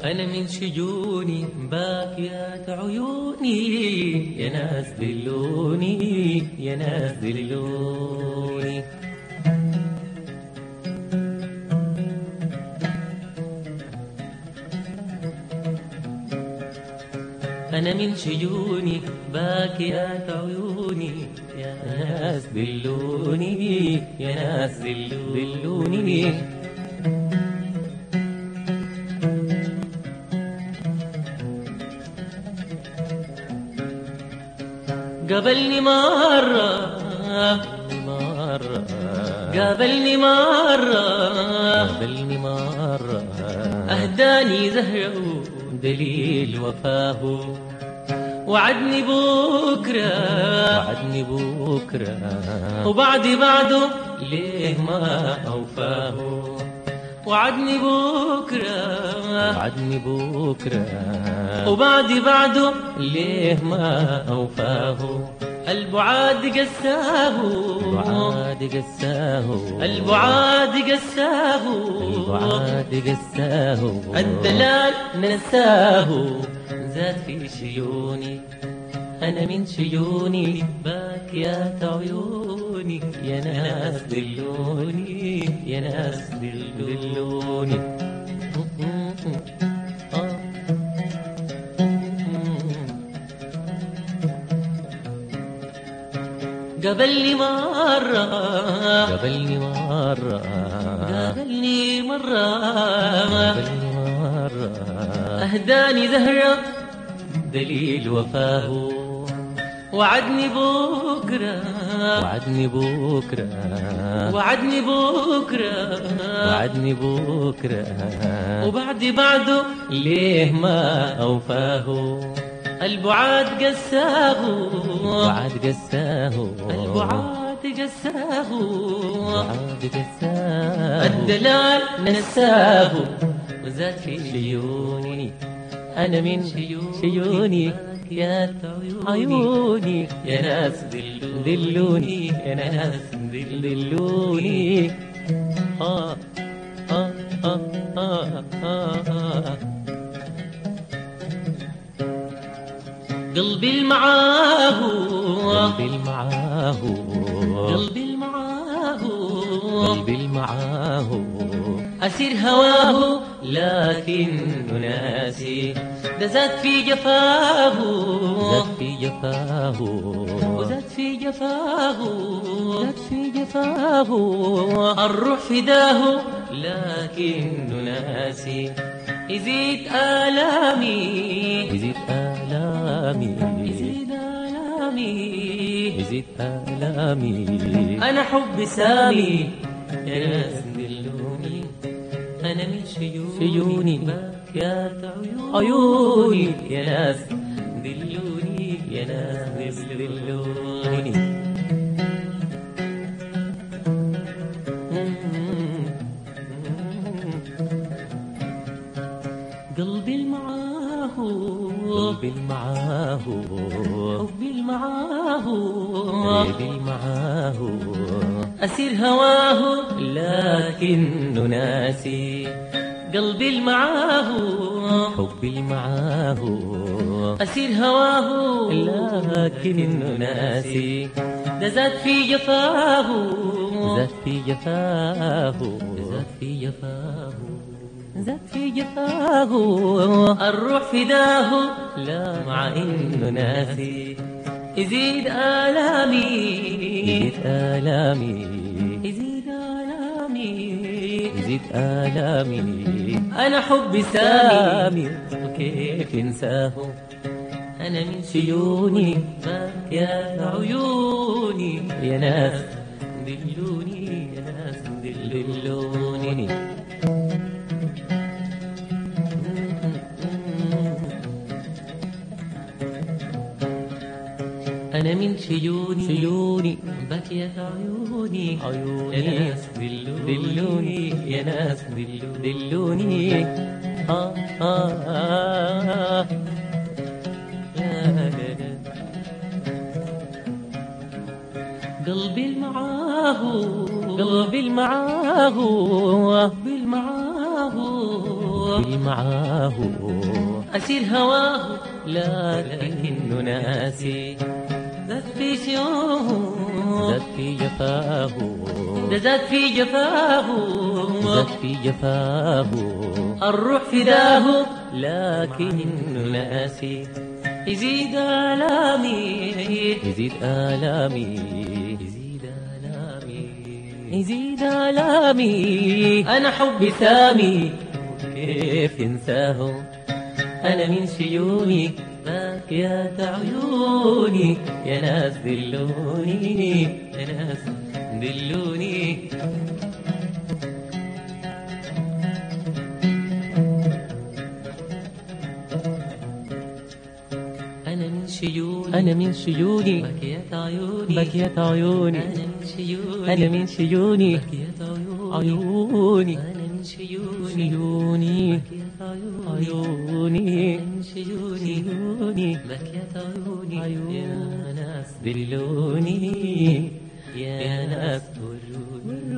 أنا من شجوني باكيات عيوني يا ناس دلوني يا ناس دلوني أنا من شجوني باكيات عيوني يا ناس دلوني يا ناس دلوني قابلني مرة مرة قابلني مرة قابلني مرة أهداني زهرة دليل وفاه وعدني بكرة وعدني بكرة وبعد بعده ليه ما أوفاه وعدني بكرة وعدني بكرة وبعد بعده ليه ما أوفاه البعاد قساه البعاد قساه البعاد قساه البعاد قساه الدلال نساه زاد في شيوني أنا من شيوني باكيات عيوني يا ناس دلوني يا ناس دلوني قبلني مرة قبلني مرة قبلني مرة قبلني مرة أهداني زهرة دليل وفاه وعدني بكرة وعدني بكرة وعدني بكرة وعدني بكرة وبعد بعده ليه ما أوفاه البعاد قساه البعاد قساه البعاد قساه البعاد قساه الدلال نساه وزاد في شيوني أنا من شيوني يا عيوني يا ناس دلوني يا ناس دلوني آه آه آه آه آه قلبي المعاه قلبي المعاه قلبي المعاه قلبي المعاه أسير هواه لكن ناسي ده زاد في جفاه زاد في جفاه وزاد في جفاه زاد في جفاه الروح فداه لكن ناسي يزيد آلامي يزيد آلامي يزيد آلامي يزيد آلامي أنا حب سامي يا ناس دلوني أنا من شيوني شيوني باكيات عيوني يا ناس دلوني يا ناس دلوني قلبي المعاه قلبي المعاه حبي المعاه قلبي المعاه أسير هواه لكن ناسي قلبي المعاه حبي المعاه أسير هواه لكن ناسي ده زاد في جفاه زاد في جفاه زاد في جفاه زاد في جفاه الروح فداه لا مع انه ناسي يزيد آلامي يزيد آلامي يزيد آلامي يزيد آلامي أنا حبي سامي وكيف انساه أنا من شيوني يا عيوني يا ناس دلوني يا ناس دلوني أنا من شيوني شيوني بكيت عيوني عيوني يا ناس دلوني يا ناس دلوني آه آه آه لا لا لا قلبي المعاه قلبي المعاه قلبي المعاه معاه معاه أسير هواه لكن ناسي ذات في سيوه زاد في جفاه ذات في جفاه زاد في جفاه الروح فداه لكن ناسي يزيد آلامي يزيد آلامي يزيد آلامي يزيد آلامي أنا حبي سامي كيف ينساه أنا من سيوني باكيات عيوني يا ناس دلوني يا ناس دلوني أنا من شيوني أنا من شيوني باكيات عيوني بكيت عيوني أنا من شيوني أنا من شيوني باكيات عيوني عيوني أنا من شيوني شيوني باكيات عيوني عيوني من شيوني شيوني بكيت عيوني عيوني. يا ناس دلوني يا ناس وروني